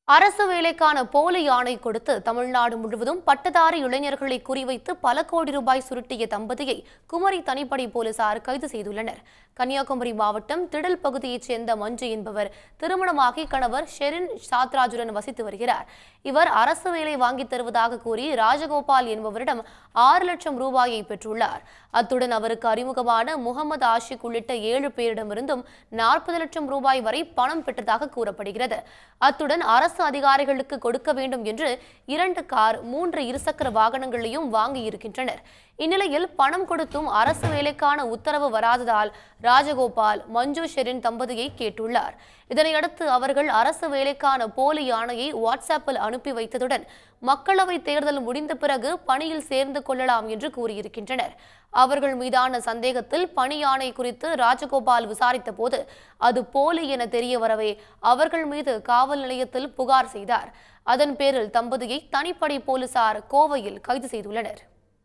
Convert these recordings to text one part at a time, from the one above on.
அரசு வேலைக்கான போலி ஆணை கொடுத்து தமிழ்நாடு முழுவதும் பட்டதாரி இளைஞர்களை குறிவைத்து பல கோடி ரூபாய் சுருட்டிய தம்பதியை குமரி தனிப்படை போலீசார் கைது செய்துள்ளனர் கன்னியாகுமரி மாவட்டம் திடல் பகுதியைச் சேர்ந்த மஞ்சு என்பவர் திருமணமாகி கணவர் ஷெரின் சாத்ராஜுடன் வசித்து வருகிறார் இவர் அரசு வேலை வாங்கித் தருவதாக கூறி ராஜகோபால் என்பவரிடம் ஆறு லட்சம் ரூபாயை பெற்றுள்ளார் அத்துடன் அவருக்கு அறிமுகமான முகமது ஆஷிக் உள்ளிட்ட ஏழு பேரிடமிருந்தும் நாற்பது லட்சம் ரூபாய் வரை பணம் பெற்றதாக கூறப்படுகிறது அத்துடன் அரசு அதிகாரிகளுக்கு கொடுக்க வேண்டும் என்று இரண்டு கார் மூன்று இருசக்கர வாகனங்களையும் வாங்கி இருக்கின்றனர் இந்நிலையில் பணம் கொடுத்தும் அரசு வேலைக்கான உத்தரவு வராததால் ராஜகோபால் மஞ்சு ஷெரின் தம்பதியை கேட்டுள்ளார் இதனையடுத்து அவர்கள் அரசு வேலைக்கான போலி ஆணையை வாட்ஸ்அப்பில் அனுப்பி வைத்ததுடன் மக்களவை தேர்தல் முடிந்த பிறகு பணியில் சேர்ந்து கொள்ளலாம் என்று கூறியிருக்கின்றனர் அவர்கள் மீதான சந்தேகத்தில் பணி ஆணை குறித்து ராஜகோபால் விசாரித்த போது அது போலி என தெரிய வரவே அவர்கள் மீது காவல் நிலையத்தில் புகார் செய்தார் அதன் பேரில் தம்பதியை தனிப்படை போலீசார் கோவையில் கைது செய்துள்ளனர்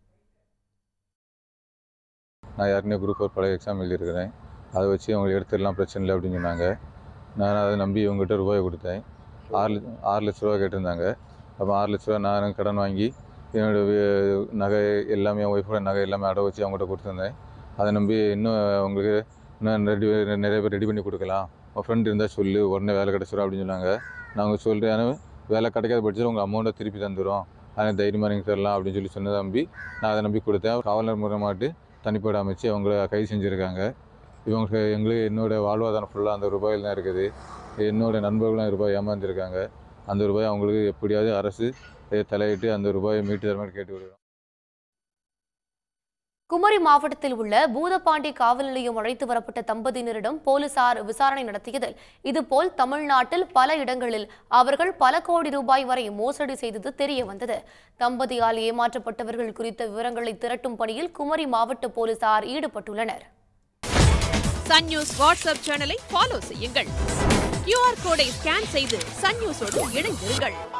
நான் ஏற்கனவே குரூப் ஃபோர் பழைய எக்ஸாம் எழுதியிருக்கிறேன் அதை வச்சு அவங்க எடுத்துடலாம் பிரச்சனை இல்லை அப்படின்னு சொன்னாங்க நான் அதை நம்பி இவங்ககிட்ட ரூபாய் கொடுத்தேன் ஆறு லட்ச- ஆறு லட்ச ரூபா கேட்டிருந்தாங்க அப்போ ஆறு லட்ச ரூபா நான் கடன் வாங்கி என்னோட வி- நகை எல்லாமே என் ஒய்ஃபோட நகை எல்லாமே அடை வச்சு அவங்ககிட்ட கொடுத்துருந்தேன் அதை நம்பி இன்னும் அவங்களுக்கு இன்னும் ரெடி நிறைய பேர் ரெடி பண்ணி கொடுக்கலாம் உன் ஃப்ரெண்ட் இருந்தால் சொல்லு உடனே வேலை கிடச்சிரும் அப்படின்னு சொன்னாங்க நாங்கள் சொல்கிறேன் ஆனால் வேலை கிடைக்காத பட்சத்தில் உங்கள் அமௌண்ட்டை திருப்பி தந்துடும் அதனால் தைரியமாக நீங்கள் தரலாம் அப்படின்னு சொல்லி சொன்னதை நம்பி நான் அதை நம்பி கொடுத்தேன் காவலர் மூலமாட்டு தனிப்படை அமைச்சு அவங்கள கைது செஞ்சுருக்காங்க இவங்க எங்களுக்கு என்னோட வாழ்வாதாரம் ஃபுல்லாக அந்த ரூபாயில் தான் இருக்குது என்னோட நண்பர்களும் ரூபாய் ஏமாந்துருக்காங்க அந்த ரூபாய் அவங்களுக்கு எப்படியாவது அரசு இதை தலையிட்டு அந்த ரூபாயை மீட்டு தர மாதிரி கேட்டு விடுறோம் குமரி மாவட்டத்தில் உள்ள பூதப்பாண்டி காவல் நிலையம் அழைத்து வரப்பட்ட தம்பதியினரிடம் போலீசார் விசாரணை நடத்தியதில் இதுபோல் தமிழ்நாட்டில் பல இடங்களில் அவர்கள் பல கோடி ரூபாய் வரை மோசடி செய்தது தெரிய வந்தது தம்பதியால் ஏமாற்றப்பட்டவர்கள் குறித்த விவரங்களை திரட்டும் பணியில் குமரி மாவட்ட போலீசார் ஈடுபட்டுள்ளனர் சன் நியூஸ் வாட்ஸ்அப் சேனலை ஃபாலோ செய்யுங்கள் கியூஆர் கோடை ஸ்கேன் செய்து சன் நியூஸோடு இணைந்திருங்கள்